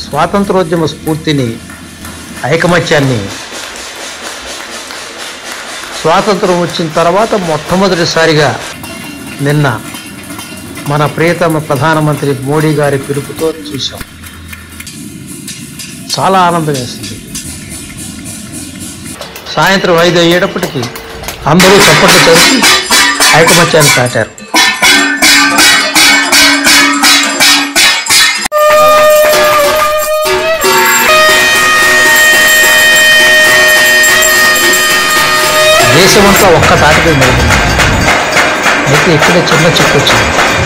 స్వాతంత్రోద్యమ స్ఫూర్తిని ఐకమత్యాన్ని స్వాతంత్రం వచ్చిన తర్వాత మొట్టమొదటిసారిగా నిన్న మన ప్రియతమ ప్రధానమంత్రి మోడీ గారి పిలుపుతో చూసాం చాలా ఆనందం వేసింది సాయంత్రం ఐదు అయ్యేటప్పటికి అందరూ చప్పట్లు చేసి ఐకమత్యాన్ని చాటారు దేశమంతా ఒక్క తాటిపై మెరుగుతుంది అయితే ఇక్కడే చిన్న చిక్కు వచ్చింది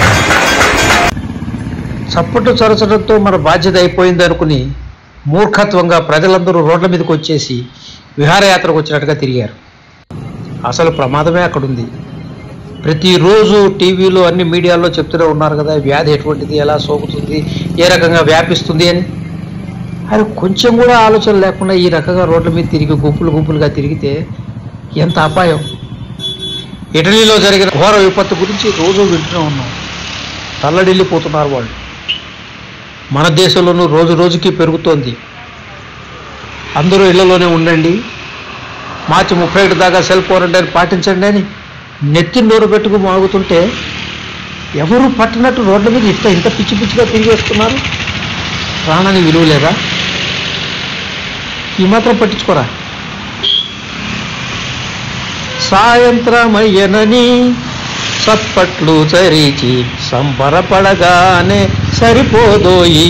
చప్పట్లు చరచడంతో మన బాధ్యత అయిపోయింది అనుకుని మూర్ఖత్వంగా ప్రజలందరూ రోడ్ల మీదకి వచ్చేసి విహారయాత్రకు వచ్చినట్టుగా తిరిగారు అసలు ప్రమాదమే అక్కడుంది ప్రతిరోజు టీవీలో అన్ని మీడియాల్లో చెప్తూనే ఉన్నారు కదా వ్యాధి ఎటువంటిది ఎలా సోకుతుంది ఏ రకంగా వ్యాపిస్తుంది అని అది కొంచెం కూడా ఆలోచన లేకుండా ఈ రకంగా రోడ్ల మీద తిరిగి గుంపులు గుంపులుగా తిరిగితే ఎంత అపాయం ఇటలీలో జరిగిన ఘోర విపత్తు గురించి రోజు వింటూనే ఉన్నాం తల్లడిల్లిపోతున్నారు వాళ్ళు మన దేశంలోనూ రోజు రోజుకి పెరుగుతోంది అందరూ ఇళ్లలోనే ఉండండి మార్చి ముప్పై ఒకటి దాకా సెల్ క్వారంటైన్ పాటించండి అని నెత్తి నోరు పెట్టుకు మాగుతుంటే ఎవరు పట్టినట్టు రోడ్ల మీద ఇంత ఇంత పిచ్చి పిచ్చిగా తిరిగేస్తున్నారు ప్రాణానికి విలువ లేదా ఈ మాత్రం పట్టించుకోరా సాయంత్రమయ్యనని చప్పట్లు చరిచి సంబరపడగానే సరిపోదోయి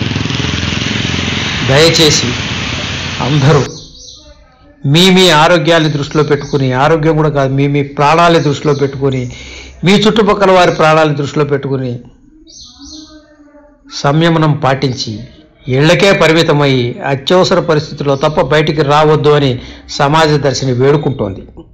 దయచేసి అందరూ మీ మీ ఆరోగ్యాన్ని దృష్టిలో పెట్టుకుని ఆరోగ్యం కూడా కాదు మీ మీ ప్రాణాలని దృష్టిలో పెట్టుకుని మీ చుట్టుపక్కల వారి ప్రాణాలని దృష్టిలో పెట్టుకుని సంయమనం పాటించి ఇళ్లకే పరిమితమై అత్యవసర పరిస్థితుల్లో తప్ప బయటికి రావద్దు అని సమాజ దర్శిని వేడుకుంటోంది